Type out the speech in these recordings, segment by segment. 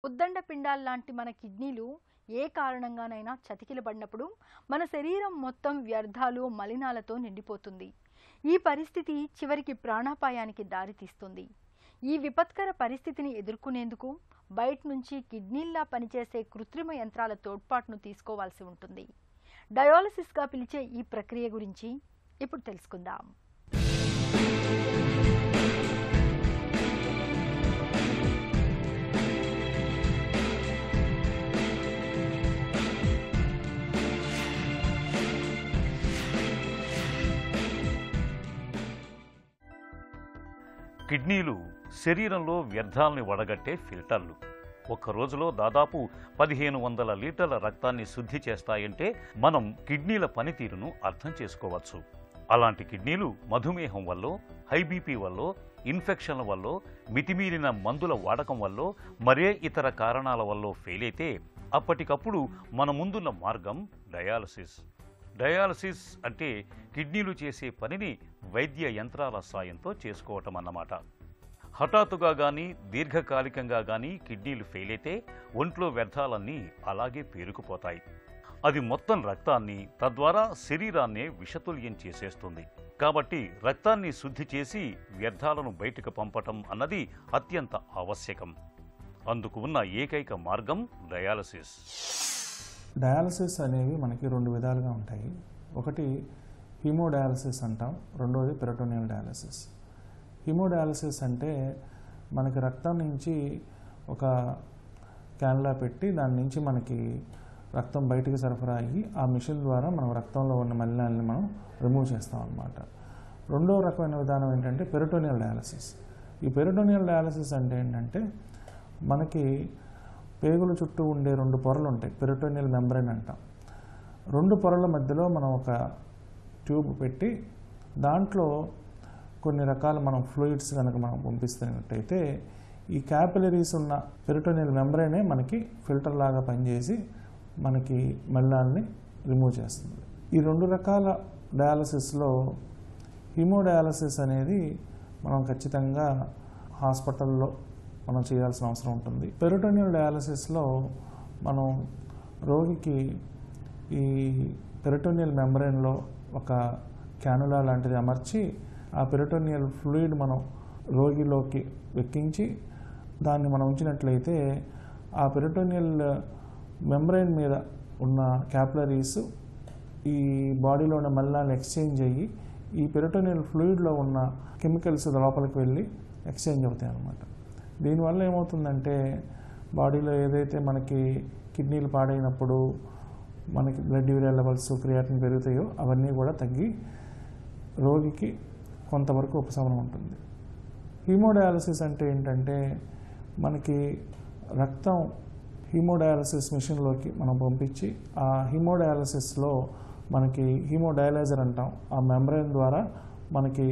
ఉద్దండ పిండాల్లాంటి మన కిడ్నీలు ఏ కారణంగానైనా చతికిలబడినప్పుడు మన శరీరం మొత్తం వ్యర్థాలు మలినాలతో నిండిపోతుంది ఈ పరిస్థితి చివరికి ప్రాణాపాయానికి దారితీస్తుంది ఈ విపత్కర పరిస్థితిని ఎదుర్కొనేందుకు బయట నుంచి కిడ్నీల్లా పనిచేసే కృత్రిమ యంత్రాల తోడ్పాటును తీసుకోవాల్సి ఉంటుంది డయాలసిస్గా పిలిచే ఈ ప్రక్రియ గురించి ఇప్పుడు తెలుసుకుందాం కిడ్నీలు శరీరంలో వ్యర్థాలని వడగట్టే ఫిల్టర్లు ఒక్క రోజులో దాదాపు పదిహేను వందల లీటర్ల రక్తాన్ని శుద్ధి చేస్తాయంటే మనం కిడ్నీల పనితీరును అర్థం చేసుకోవచ్చు అలాంటి కిడ్నీలు మధుమేహం వల్ల హై బీపీ వల్ల ఇన్ఫెక్షన్ల వల్ల మితిమీరిన మందుల వాడకం వల్ల మరే ఇతర కారణాల వల్ల ఫెయిల్ అయితే అప్పటికప్పుడు మన ముందున్న మార్గం డయాలసిస్ డయాలసిస్ అంటే కిడ్నీలు చేసే పనిని వైద్య యంత్రాల సాయంతో చేసుకోవటం అన్నమాట హఠాత్తుగా కానీ దీర్ఘకాలికంగా కానీ కిడ్నీలు ఫెయిల్ అయితే ఒంట్లో వ్యర్థాలన్నీ అలాగే పేరుకుపోతాయి అది మొత్తం రక్తాన్ని తద్వారా శరీరాన్నే విషతుల్యం చేసేస్తుంది కాబట్టి రక్తాన్ని శుద్ధి చేసి వ్యర్థాలను బయటకు పంపటం అన్నది అత్యంత ఆవశ్యకం అందుకు ఉన్న ఏకైక మార్గం డయాలసిస్ డయాలసిస్ అనేవి మనకి రెండు విధాలుగా ఉంటాయి ఒకటి హీమోడయాలసిస్ అంటాం రెండోది పెరటోనియల్ డయాలసిస్ హీమోడయాలసిస్ అంటే మనకి రక్తం నుంచి ఒక క్యాన్లా పెట్టి దాని నుంచి మనకి రక్తం బయటికి సరఫరా అయ్యి ఆ మిషన్ ద్వారా మనం రక్తంలో ఉన్న మలినాలని మనం రిమూవ్ చేస్తాం అన్నమాట రెండో రకమైన విధానం ఏంటంటే పెరటోనియల్ డయాలసిస్ ఈ పెరటోనియల్ డయాలసిస్ అంటే ఏంటంటే మనకి పేగుల చుట్టూ ఉండే రెండు పొరలు ఉంటాయి పెరిటోనియల్ మెంబ్రెయిన్ అంటాం రెండు పొరల మధ్యలో మనం ఒక ట్యూబ్ పెట్టి దాంట్లో కొన్ని రకాల మనం ఫ్లూయిడ్స్ కనుక మనం పంపిస్తున్నట్టయితే ఈ క్యాపిలరీస్ ఉన్న పెరిటోనియల్ మెంబ్రెయినే మనకి ఫిల్టర్ లాగా పనిచేసి మనకి మలినాల్ని రిమూవ్ చేస్తుంది ఈ రెండు రకాల డయాలసిస్లో హీమోడయాలసిస్ అనేది మనం ఖచ్చితంగా హాస్పిటల్లో మనం చేయాల్సిన అవసరం ఉంటుంది పెరిటోనియల్ డయాలసిస్లో మనం రోగికి ఈ పెరిటోనియల్ మెంబ్రెయిన్లో ఒక క్యానులా లాంటిది అమర్చి ఆ పెరిటోనియల్ ఫ్లూయిడ్ మనం రోగిలోకి వెక్కించి దాన్ని మనం ఉంచినట్లయితే ఆ పెరిటోనియల్ మెంబ్రెయిన్ మీద ఉన్న క్యాపిలరీస్ ఈ బాడీలో ఉన్న మలినాలు ఎక్స్చేంజ్ అయ్యి ఈ పెరిటోనియల్ ఫ్లూయిడ్లో ఉన్న కెమికల్స్ లోపలికి వెళ్ళి ఎక్స్చేంజ్ అవుతాయి అన్నమాట దీనివల్ల ఏమవుతుందంటే బాడీలో ఏదైతే మనకి కిడ్నీలు పాడైనప్పుడు మనకి బ్లడ్ యూరియా లెవెల్స్ క్రియాటిన్ పెరుగుతాయో అవన్నీ కూడా తగ్గి రోగికి కొంతవరకు ఉపశమనం ఉంటుంది హీమోడయాలసిస్ అంటే ఏంటంటే మనకి రక్తం హీమోడయాలసిస్ మిషన్లోకి మనం పంపించి ఆ హీమోడయాలసిస్లో మనకి హీమోడయాలైజర్ అంటాం ఆ మెంబ్రెయిన్ ద్వారా మనకి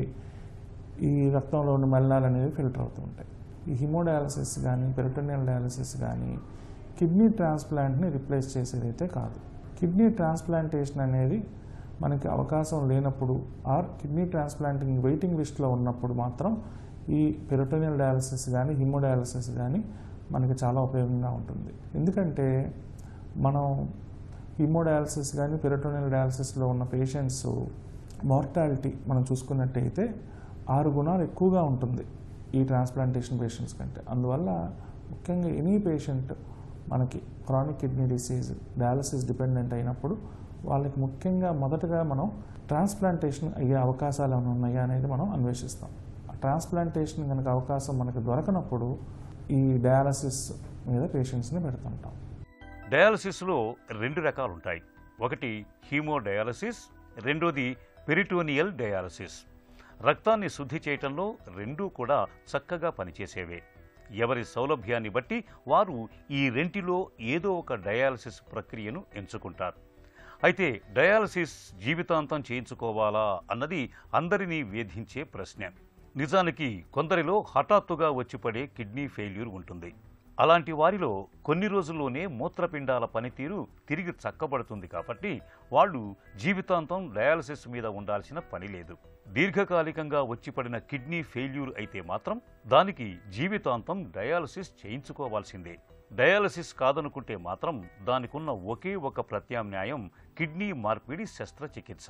ఈ రక్తంలో ఉన్న మలినాలు అనేవి ఫిల్టర్ అవుతూ ఉంటాయి ఈ హిమోడయాలసిస్ కానీ పెరిటోనియల్ డయాలసిస్ కానీ కిడ్నీ ట్రాన్స్ప్లాంట్ని రిప్లేస్ చేసేదైతే కాదు కిడ్నీ ట్రాన్స్ప్లాంటేషన్ అనేది మనకి అవకాశం లేనప్పుడు ఆర్ కిడ్నీ ట్రాన్స్ప్లాంటింగ్ వెయిటింగ్ లిస్ట్లో ఉన్నప్పుడు మాత్రం ఈ పెరిటోనియల్ డయాలసిస్ కానీ హిమోడయాలసిస్ కానీ మనకి చాలా ఉపయోగంగా ఉంటుంది ఎందుకంటే మనం హిమోడయాలసిస్ కానీ పెరిటోనియల్ డయాలసిస్లో ఉన్న పేషెంట్స్ మార్టాలిటీ మనం చూసుకున్నట్టయితే ఆరు గుణాలు ఎక్కువగా ఉంటుంది ఈ ట్రాన్స్ప్లాంటేషన్ పేషెంట్స్ కంటే అందువల్ల ముఖ్యంగా ఎనీ పేషెంట్ మనకి chronic kidney disease dialysis dependent అయినప్పుడు వాళ్ళకి ముఖ్యంగా మొదటగా మనం ట్రాన్స్ప్లాంటేషన్ అయ్యే అవకాశాలు ఏమైనా ఉన్నాయా అనేది మనం అన్వేషిస్తాం ఆ ట్రాన్స్ప్లాంటేషన్ కనుక అవకాశం మనకు దొరకనప్పుడు ఈ డయాలసిస్ మీద పేషెంట్స్ని పెడుతుంటాం డయాలసిస్లో రెండు రకాలు ఉంటాయి ఒకటి హీమోడయాలసిస్ రెండోది పెరిటోనియల్ డయాలసిస్ రక్తాన్ని శుద్ధి చేయటంలో రెండూ కూడా చక్కగా పనిచేసేవే ఎవరి సౌలభ్యాన్ని బట్టి వారు ఈ రెంటిలో ఏదో ఒక డయాలసిస్ ప్రక్రియను ఎంచుకుంటారు అయితే డయాలసిస్ జీవితాంతం చేయించుకోవాలా అన్నది అందరినీ వేధించే ప్రశ్న నిజానికి కొందరిలో హఠాత్తుగా వచ్చిపడే కిడ్నీ ఫెయిల్యూర్ ఉంటుంది అలాంటి వారిలో కొన్ని రోజుల్లోనే మూత్రపిండాల పనితీరు తిరిగి చక్కబడుతుంది కాబట్టి వాళ్ళు జీవితాంతం డయాలసిస్ మీద ఉండాల్సిన పని లేదు దీర్ఘకాలికంగా వచ్చిపడిన కిడ్నీ ఫెయిల్యూర్ అయితే మాత్రం దానికి జీవితాంతం డయాలసిస్ చేయించుకోవాల్సిందే డయాలసిస్ కాదనుకుంటే మాత్రం దానికున్న ఒకే ఒక ప్రత్యామ్నాయం కిడ్నీ మార్పిడి శస్త్రచికిత్స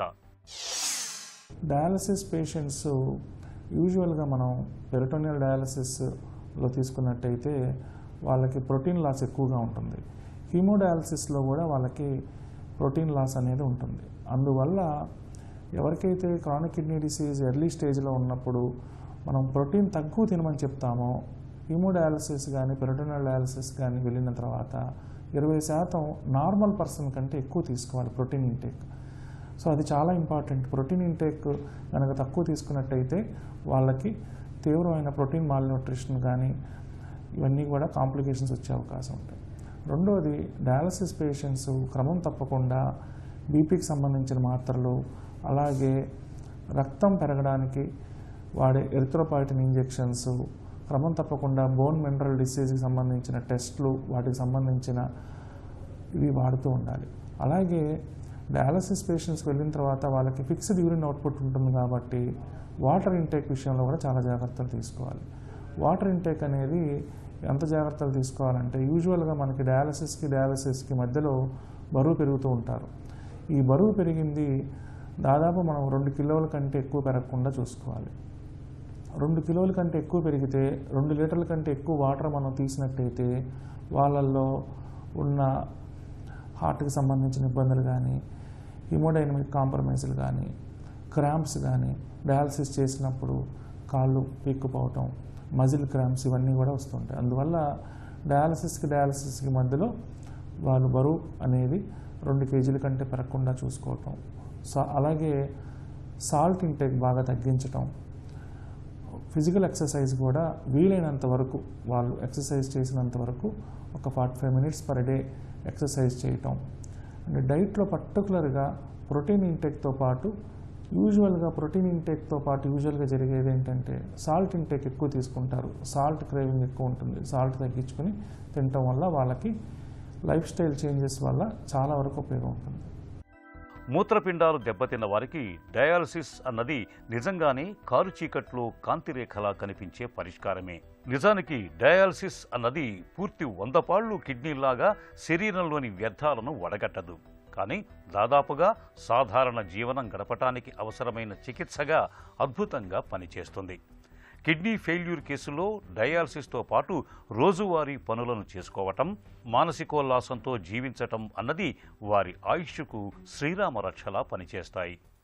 డయాలసిస్ పేషెంట్స్ యూజువల్గా మనం పెరిటోనియల్ డయాలసిస్లో తీసుకున్నట్టయితే వాళ్ళకి ప్రోటీన్ లాస్ ఎక్కువగా ఉంటుంది హీమోడయాలసిస్లో కూడా వాళ్ళకి ప్రోటీన్ లాస్ అనేది ఉంటుంది అందువల్ల ఎవరికైతే క్రానిక్ కిడ్నీ డిసీజ్ ఎర్లీ స్టేజ్లో ఉన్నప్పుడు మనం ప్రోటీన్ తక్కువ తినమని చెప్తామో హీమోడయాలసిస్ కానీ పెరిటోనియల్ డయాలసిస్ కానీ వెళ్ళిన తర్వాత ఇరవై శాతం నార్మల్ పర్సన్ కంటే ఎక్కువ తీసుకోవాలి ప్రోటీన్ ఇంటేక్ సో అది చాలా ఇంపార్టెంట్ ప్రోటీన్ ఇంటేక్ కనుక తక్కువ తీసుకున్నట్టయితే వాళ్ళకి తీవ్రమైన ప్రోటీన్ మాల్న్యూట్రిషన్ కానీ ఇవన్నీ కూడా కాంప్లికేషన్స్ వచ్చే అవకాశం ఉంటాయి రెండోది డయాలసిస్ పేషెంట్స్ క్రమం తప్పకుండా బీపీకి సంబంధించిన మాత్రలు అలాగే రక్తం పెరగడానికి వాడే ఎరిథ్రోపాయిటిన్ ఇంజెక్షన్స్ క్రమం తప్పకుండా బోన్ మినరల్ డిసీజ్కి సంబంధించిన టెస్ట్లు వాటికి సంబంధించిన ఇవి వాడుతూ ఉండాలి అలాగే డయాలసిస్ పేషెంట్స్కి వెళ్ళిన తర్వాత వాళ్ళకి ఫిక్స్డ్ యూరిన్ అవుట్పుట్ ఉంటుంది కాబట్టి వాటర్ ఇంటేక్ విషయంలో కూడా చాలా జాగ్రత్తలు తీసుకోవాలి వాటర్ ఇంటేక్ అనేది ఎంత జాగ్రత్తలు తీసుకోవాలంటే యూజువల్గా మనకి డయాలసిస్కి డయాలసిస్కి మధ్యలో బరువు పెరుగుతూ ఉంటారు ఈ బరువు పెరిగింది దాదాపు మనం రెండు కిలోల కంటే ఎక్కువ పెరగకుండా చూసుకోవాలి రెండు కిలోల కంటే ఎక్కువ పెరిగితే రెండు లీటర్ల కంటే ఎక్కువ వాటర్ మనం తీసినట్టయితే వాళ్ళల్లో ఉన్న హార్ట్కి సంబంధించిన ఇబ్బందులు కానీ హిమోడైనమిక్ కాంప్రమైజ్లు కానీ క్రాంప్స్ కానీ డయాలసిస్ చేసినప్పుడు కాళ్ళు పీక్కుపోవటం మజిల్ క్రాంప్స్ ఇవన్నీ కూడా వస్తుంటాయి అందువల్ల డయాలసిస్కి డయాలసిస్కి మధ్యలో వాళ్ళు బరువు అనేది రెండు కేజీల కంటే పెరగకుండా చూసుకోవటం సో అలాగే సాల్ట్ ఇంటేక్ బాగా తగ్గించటం ఫిజికల్ ఎక్సర్సైజ్ కూడా వీలైనంత వరకు వాళ్ళు ఎక్సర్సైజ్ చేసినంత వరకు ఒక forty five minutes per day exercise చేయటం అండ్ డైట్లో పర్టికులర్గా ప్రోటీన్ ఇంటేక్తో పాటు యూజువల్గా ప్రోటీన్ ఇంటేక్తో పాటు యూజువల్గా జరిగేది ఏంటంటే సాల్ట్ ఇంటేక్ ఎక్కువ తీసుకుంటారు సాల్ట్ క్రేవింగ్ ఎక్కువ ఉంటుంది సాల్ట్ తగ్గించుకొని తినటం వల్ల వాళ్ళకి లైఫ్ స్టైల్ చేంజెస్ వల్ల చాలా వరకు ఉపయోగం ఉంటుంది మూత్రపిండాలు దెబ్బతిన్న వారికి డయాలసిస్ అన్నది నిజంగానే కారు చీకట్లో కాంతిరేఖలా కనిపించే పరిష్కారమే నిజానికి డయాలసిస్ అన్నది పూర్తి వంద పాళ్ళు కిడ్నీలాగా శరీరంలోని వ్యర్థాలను వడగట్టదు కానీ దాదాపుగా సాధారణ జీవనం గడపటానికి అవసరమైన చికిత్సగా అద్భుతంగా పనిచేస్తుంది కిడ్నీ ఫెయిల్యూర్ కేసులో డయాలసిస్తో పాటు రోజువారీ పనులను చేసుకోవటం మానసికోల్లాసంతో జీవించటం అన్నది వారి ఆయుష్కు శ్రీరామ రక్షలా పనిచేస్తాయి